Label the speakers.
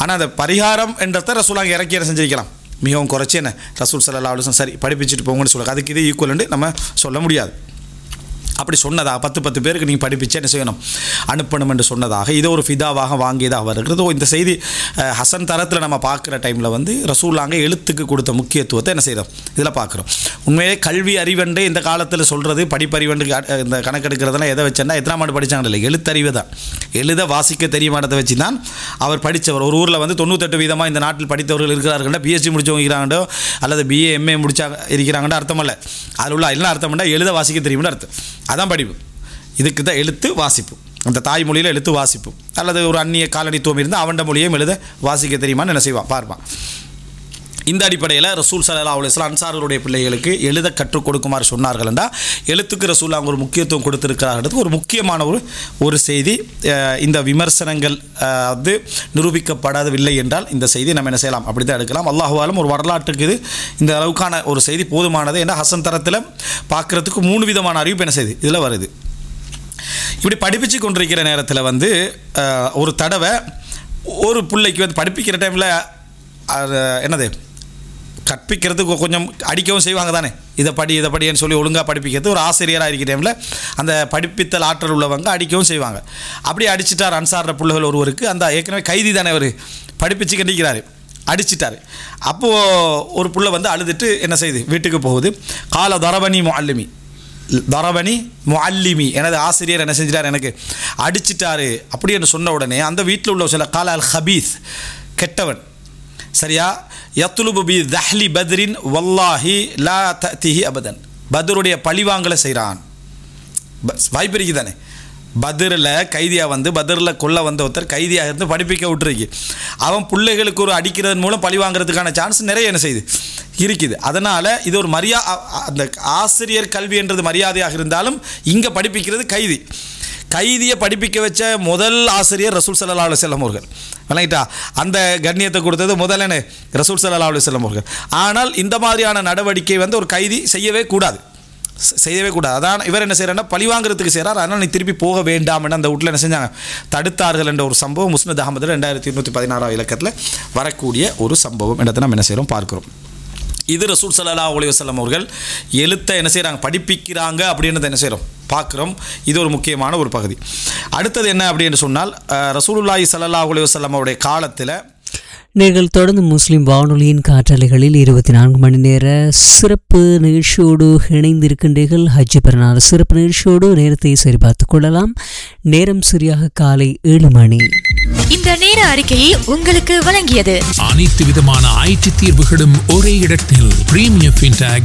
Speaker 1: ஆனால் அந்த பரிகாரம் என்றத ரசூலாங்க இறக்கி என்ன செஞ்சிருக்கலாம் மிகவும் குறைச்சி என்ன ரசூல் சல்லா அலுவலம் சரி படிப்பிச்சுட்டு போங்கன்னு சொல்லுங்க அதுக்கு இது ஈக்குவல்னு நம்ம சொல்ல முடியாது அப்படி சொன்னதாக பத்து பத்து பேருக்கு நீங்கள் படிப்பிச்சு என்ன செய்யணும் அனுப்பணும் என்று சொன்னதாக இதை ஒரு ஃபிதாவாக வாங்கியதாக வருகிறது ஓ, இந்த செய்தி அஹ், ஹசன் தரத்தில் நம்ம பார்க்குற டைமில் வந்து ரசூலாங்க எழுத்துக்கு கொடுத்த முக்கியத்துவத்தை என்ன செய்கிறோம் இதில் பார்க்குறோம் உண்மையிலே கல்வி அறிவண்டு இந்த காலத்தில் சொல்கிறது படிப்பறிவண்டு கா- இந்த கணக்கெடுக்கிறதெல்லாம் எதை வச்சேன்னா எத்தனாம் ஆண்டு படித்தாங்க இல்லை எழுத்தறிவு தான் எழுத வாசிக்க தெரியுமானதை வச்சு தான் அவர் படித்தவர் ஒரு ஊரில் வந்து தொண்ணூத்தெட்டு வீதமாக இந்த நாட்டில் படித்தவர்கள் இருக்கிறார்கள்டா பிஎஸ்சி முடிச்சவங்க இருக்கிறாங்கடோ அல்லது பிஏ எம்ஏ முடிச்சாங்க இருக்கிறாங்கன்னு அர்த்தம் இல்லை அதில் உள்ள என்ன அர்த்தம்னா எழுத வாசிக்க தெரியும்னு அர்த்தம் அதான் படிப்பு இதுக்கு தான் எழுத்து வாசிப்பு அந்த தாய்மொழியில் எழுத்து வாசிப்பு அல்லது ஒரு அந்நிய காலனித்துவம் இருந்து அவன்ட மொழியையும் எழுத வாசிக்க தெரியுமான்னு என்ன செய்வான் பார்ப்பான் இந்த அடிப்படையில் ரசூல் சல்லா அலுவலாம் அன்சார்களுடைய பிள்ளைகளுக்கு எழுத கற்றுக் கொடுக்குமாறு சொன்னார்கள் என்றால் எழுத்துக்கு ரசூல் அவங்க ஒரு முக்கியத்துவம் கொடுத்திருக்கிறார்கள் ஒரு முக்கியமான ஒரு ஒரு செய்தி அஹ், இந்த விமர்சனங்கள் அஹ், வந்து நிரூபிக்கப்படவில்லை என்றால் இந்த செய்தி நம்ம என்ன செய்யலாம் அப்படி தான் எடுக்கலாம் அல்லாஹுவாலும் ஒரு வரலாற்றுக்கு இது இந்த அளவுக்கான ஒரு செய்தி போதுமானது ஏன்னா ஹசன் தரத்தில் பார்க்குறதுக்கு மூணு விதமான அறிவிப்பு என்ன செய்யுது இதில் வருது இப்படி படிப்பிச்சு கொண்டிருக்கிற நேரத்தில் வந்து அஹ், ஒரு தடவை ஒரு பிள்ளைக்கு வந்து படிப்பிக்கிற டைமில் என்னது கற்பிக்கிறதுக்கு கொஞ்சம் அடிக்கவும் செய்வாங்க தானே இதை படி இதை படின்னு சொல்லி ஒழுங்காக படிப்பிக்கிறது ஒரு ஆசிரியராக இருக்கிற டைமில் அந்த படிப்பித்தல் ஆற்றல் உள்ளவங்க அடிக்கவும் செய்வாங்க அப்படி அடிச்சிட்டார் அன்சார பிள்ளைகள் ஒருவருக்கு அந்த ஏற்கனவே கைதி தானே அவர் படிப்பிச்சு கண்டிக்கிறாரு அடிச்சிட்டாரு அப்போது ஒரு புள்ள வந்து அழுதுட்டு என்ன செய்யுது வீட்டுக்கு போகுது கால தரபனி முஅல்லிமி தரபனி முஅல்லிமி எனது ஆசிரியர் என்ன செஞ்சிட்டார் எனக்கு அடிச்சிட்டாரு அப்படி என்று சொன்ன உடனே அந்த வீட்டில் உள்ள சில கால அல் ஹபீஸ் கெட்டவன் சரியா யத்லுபு பி தஹ்லி பத்ரின் வல்லாஹி லா தஹ்திஹி அபதன் பத்ருடைய பழிவாங்கலை செய்கிறான் வாய்ப்பு இருக்குது தானே பத்ரில் கைதியாக வந்து பத்ரில் கொல்ல வந்த ஒருத்தர் கைதியாக இருந்து படிப்பிக்க விட்டுருக்கு அவன் பிள்ளைகளுக்கு ஒரு அடிக்கிறதன் மூலம் பழி வாங்குறதுக்கான சான்ஸ் நிறைய என்ன செய்யுது இருக்குது அதனால் இது ஒரு மரியா அ- அ- அந்த ஆசிரியர் கல்வி என்றது மரியாதையாக இருந்தாலும் இங்கே படிப்பிக்கிறது கைதி கைதியை படிப்பிக்க வச்ச முதல் ஆசிரியர் ரசூல் சல்லா அலுவலம் அவர்கள் விளங்கிட்டா அந்த கண்ணியத்தை கொடுத்தது முதல் என்ன ரசூல் சல்லா அலுவலம் அவர்கள் ஆனால் இந்த மாதிரியான நடவடிக்கை வந்து ஒரு கைதி செய்யவே கூடாது செ- செய்யவே கூடாது அதான் இவர் என்ன செய்யறாருன்னா பழி வாங்குறதுக்கு செய்கிறார் அதனால் நீ திருப்பி போக வேண்டாம்னு அந்த வீட்டில் என்ன செஞ்சாங்க தடுத்தார்கள் என்ற ஒரு சம்பவம் முஸ்னத் அகமது ரெண்டாயிரத்தி இருநூற்றி பதினாறாம் இலக்கத்தில் வரக்கூடிய ஒரு சம்பவம் இடத்தை நம்ம என்ன செய்கிறோம் பார்க்குறோம் இது ரசூல் சல்லா அலி வசல்லம் அவர்கள் எழுத்தை என்ன செய்கிறாங்க படிப்பிக்கிறாங்க அப்படின்றத என்ன செய்கிறோம் பார்க்குறோம் இது ஒரு முக்கியமான ஒரு பகுதி அடுத்தது என்ன அப்படின்னு சொன்னால் அஹ், ரசூலுல்லாஹி ஸல்லல்லாஹு அலைஹி வஸல்லம் அவருடைய காலத்தில்
Speaker 2: நீங்கள் தொடர்ந்து முஸ்லிம் வானொலியின் காற்றலைகளில் இருபத்தி நான்கு மணி நேர சிறப்பு நிகழ்ச்சியோடு இணைந்திருக்கின்றீர்கள் ஹஜ்ஜி பெருநாள் சிறப்பு நிகழ்ச்சியோடு நேரத்தை சரிபார்த்துக் கொள்ளலாம் நேரம் சரியாக காலை ஏழு மணி
Speaker 3: இந்த நேர அறிக்கையை உங்களுக்கு வழங்கியது
Speaker 4: அனைத்து விதமான ஐடி தீர்வுகளும் ஒரே இடத்தில் பிரீமியம் ஃபின்டாக்